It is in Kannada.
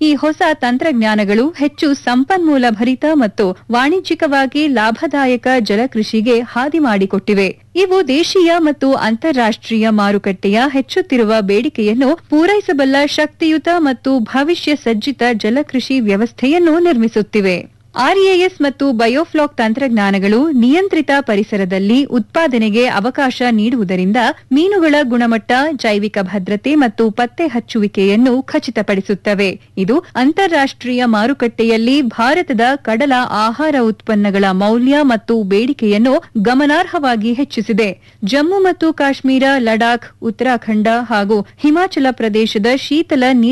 ಈ ಹೊಸ ತಂತ್ರಜ್ಞಾನಗಳು ಹೆಚ್ಚು ಸಂಪನ್ಮೂಲ ಭರಿತ ಮತ್ತು ವಾಣಿಜ್ಯಿಕವಾಗಿ ಲಾಭದಾಯಕ ಜಲಕೃಷಿಗೆ ಹಾದಿ ಮಾಡಿಕೊಟ್ಟಿವೆ ಇವು ದೇಶೀಯ ಮತ್ತು ಅಂತಾರಾಷ್ಟೀಯ ಮಾರುಕಟ್ಟೆಯ ಹೆಚ್ಚುತ್ತಿರುವ ಬೇಡಿಕೆಯನ್ನು ಪೂರೈಸಬಲ್ಲ ಶಕ್ತಿಯುತ ಮತ್ತು ಭವಿಷ್ಯ ಸಜ್ಜಿತ ಜಲಕೃಷಿ ವ್ಯವಸ್ಥೆಯನ್ನು ನಿರ್ಮಿಸುತ್ತಿವೆ ಆರ್ಎಎಸ್ ಮತ್ತು ಬಯೋಫ್ಲಾಕ್ ತಂತ್ರಜ್ಞಾನಗಳು ನಿಯಂತ್ರಿತ ಪರಿಸರದಲ್ಲಿ ಉತ್ಪಾದನೆಗೆ ಅವಕಾಶ ನೀಡುವುದರಿಂದ ಮೀನುಗಳ ಗುಣಮಟ್ಟ ಜೈವಿಕ ಭದ್ರತೆ ಮತ್ತು ಪತ್ತೆ ಹಚ್ಚುವಿಕೆಯನ್ನು ಖಚಿತಪಡಿಸುತ್ತವೆ ಇದು ಅಂತಾರಾಷ್ಟೀಯ ಮಾರುಕಟ್ಟೆಯಲ್ಲಿ ಭಾರತದ ಕಡಲ ಆಹಾರ ಉತ್ಪನ್ನಗಳ ಮೌಲ್ಯ ಮತ್ತು ಬೇಡಿಕೆಯನ್ನು ಗಮನಾರ್ಹವಾಗಿ ಹೆಚ್ಚಿಸಿದೆ ಜಮ್ಮು ಮತ್ತು ಕಾಶ್ಮೀರ ಲಡಾಖ್ ಉತ್ತರಾಖಂಡ ಹಾಗೂ ಹಿಮಾಚಲ ಪ್ರದೇಶದ ಶೀತಲ